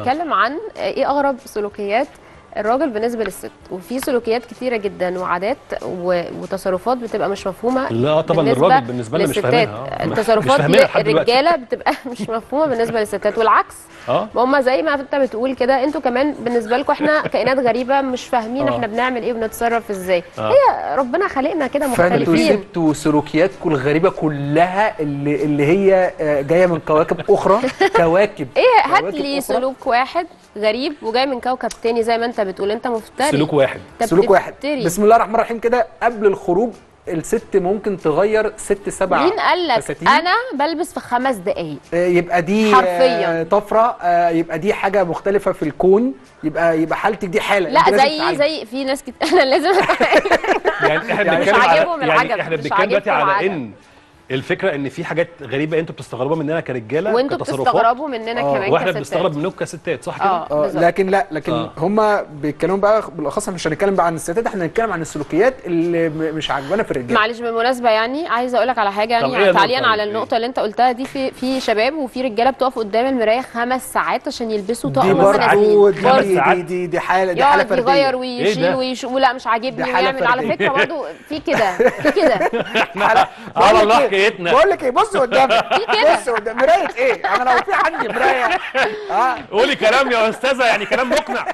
بنتكلم عن ايه اغرب سلوكيات الراجل بالنسبه للست وفي سلوكيات كتيره جدا وعادات و... وتصرفات بتبقى مش مفهومه لا طبعا الراجل بالنسبه لنا مش للستات. فاهمينها آه. مش التصرفات فاهمينها لحد دلوقتي. الرجاله بتبقى مش مفهومه بالنسبه للستات والعكس اه هم زي ما انت بتقول كده انتوا كمان بالنسبه لكم احنا كائنات غريبه مش فاهمين آه. احنا بنعمل ايه وبنتصرف ازاي آه. هي ربنا خلقنا كده فانتوا مختلفين سبتوا سلوكياتكم الغريبه كلها اللي اللي هي آه، جايه من كواكب اخرى كواكب ايه هات كواكب لي أخرى. سلوك واحد غريب وجاي من كوكب تاني زي ما انت بتقول انت مفتري سلوك واحد انت سلوك واحد بتفتري. بسم الله الرحمن الرحيم كده قبل الخروج الست ممكن تغير ست سبع مين قال لك فساتين. انا بلبس في خمس دقايق آه، يبقى دي حرفياً. آه، طفره آه، يبقى دي حاجه مختلفه في الكون يبقى يبقى حالتك دي حاله لا أنت لازم زي تتعالجي. زي في ناس كت... انا لازم أتعالج. يعني احنا يعني مش بنتكلم عاجبهم على يعني العجب، احنا مش بنتكلم دلوقتي عاجبكم على العجب. ان الفكره ان في حاجات غريبه انتوا بتستغربوها مننا كرجاله وانتوا كتصرفات بتستغربوا مننا آه، كمان واحنا كستات. بنستغرب منكم كستات صح كده؟ اه اه بالظبط. لكن لا لكن آه. هم بيتكلموا بقى بالاخص إحنا مش هنتكلم بقى عن الستات احنا هنتكلم عن السلوكيات اللي م- مش عاجبانا في الرجاله معلش بالمناسبه يعني عايزه اقول لك على حاجه طب يعني, إيه يعني النقطة تعليقا طيب؟ على إيه؟ النقطه اللي انت قلتها دي في في شباب وفي رجاله بتقف قدام المرايه خمس ساعات عشان يلبسوا دي طقم برضه مناديل دي, خمس دي, ساعات. دي, دي, دي حاله دي حاله يقعد فرديه يغير إيه ويشيل ده؟ ويش ولا مش عاجبني دي حالة ويعمل على فردية. فكره برضه في كده في كده على بقول لك الله إيه؟ حكايتنا بقول لك ايه بص قدامك كده. بص قدام مرايه ايه انا لو في عندي مرايه اه قولي كلام يا استاذه يعني كلام مقنع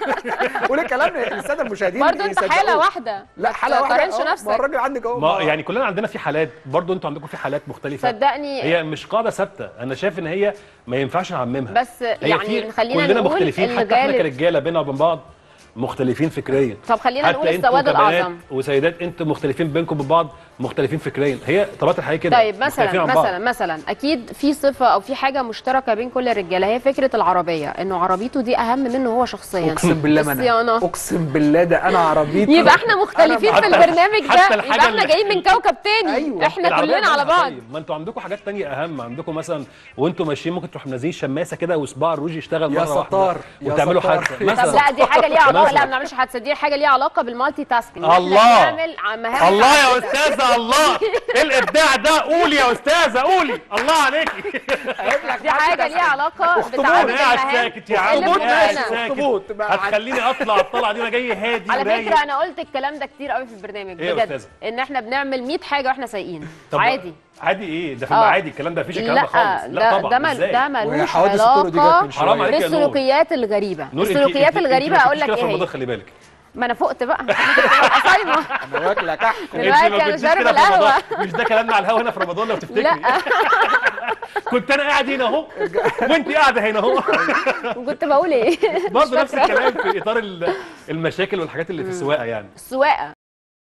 قولي كلام للساده المشاهدين برضه انت يصدقوه. حاله واحده لا ما حاله واحده تقارنش أهو، ما نفسك الراجل عندك اهو ما ما- يعني كلنا عندنا في حالات برضو انتوا عندكم في حالات مختلفه صدقني هي مش قاعده ثابته انا شايف ان هي ما ينفعش نعممها بس هي يعني في- خلينا كلنا نقول مختلفين حتى احنا الغالب كرجاله بينا وبين بعض مختلفين فكريا طب خلينا نقول حتى انتوا السواد كبنات الاعظم وسيدات انتوا مختلفين بينكم وبين بعض مختلفين فكريا هي طبيعه الحياه كده طيب مختلفين مثلا عن بعض. مثلا مثلا اكيد في صفه او في حاجه مشتركه بين كل الرجاله هي فكره العربيه انه عربيته دي اهم منه هو شخصيا اقسم بالله ما انا الصيانة. اقسم بالله ده انا عربيتي يبقى احنا مختلفين أنا في حتى- البرنامج ده حتى الحاجة يبقى احنا اللي- جايين من كوكب تاني أيوة. احنا العربية كلنا على بتاعتها بعض طيب. ما انتوا عندكم حاجات تانية اهم عندكم مثلا وانتوا ماشيين ممكن تروحوا منزلين شماسه كده وصباع الروج يشتغل يا مره واحده ستار، يا وتعملوا ستار. حادثه طب طب مثلا لا دي حاجه ليها علاقه مثلا. لا ما بنعملش حادثه دي حاجه ليها علاقه بالمالتي تاسكينج إن إحنا الله. بنعمل مهام الله يا متعددة. استاذه الله ايه الابداع ده قولي يا استاذه قولي الله عليكي دي حاجه ليها علاقه أخطبوط. بتعدد انا قاعد المهام ساكت يا عم اللي أخطبوط قاعد مهمة. ماشي. ساكت أخطبوط بقى. هتخليني اطلع الطلعه دي وانا جاي هادي على ورايق. فكره انا قلت الكلام ده كتير قوي في البرنامج إيه يا بجد أستاذة؟ ان احنا بنعمل 100 حاجه واحنا سايقين طب عادي عادي ايه ده في آه. العادي الكلام ده مفيش الكلام ده خالص لا ده طبعا ده, مل... إزاي؟ ده وهي ملوش حوادث الطرق دي جت علاقه من شوية. حرام عليك يا نور. بالسلوكيات الغريبه نور، أنت- السلوكيات أنت- أنت الغريبه ما اقول كنتيش لك كده في ايه رمضان هي خلي بالك ما انا فقت بقى صايمه انا واكله كحك أنت دلوقتي ما أنا كنتيش شاربة كده في رمضان. القهوة. مش ده كلامنا على الهوا هنا في رمضان لو تفتكري لا كنت انا قاعد هنا اهو وانت قاعده هنا اهو كنت بقول ايه برضه مش نفس فاكرة. الكلام في اطار ال- المشاكل والحاجات اللي في السواقه يعني السواقه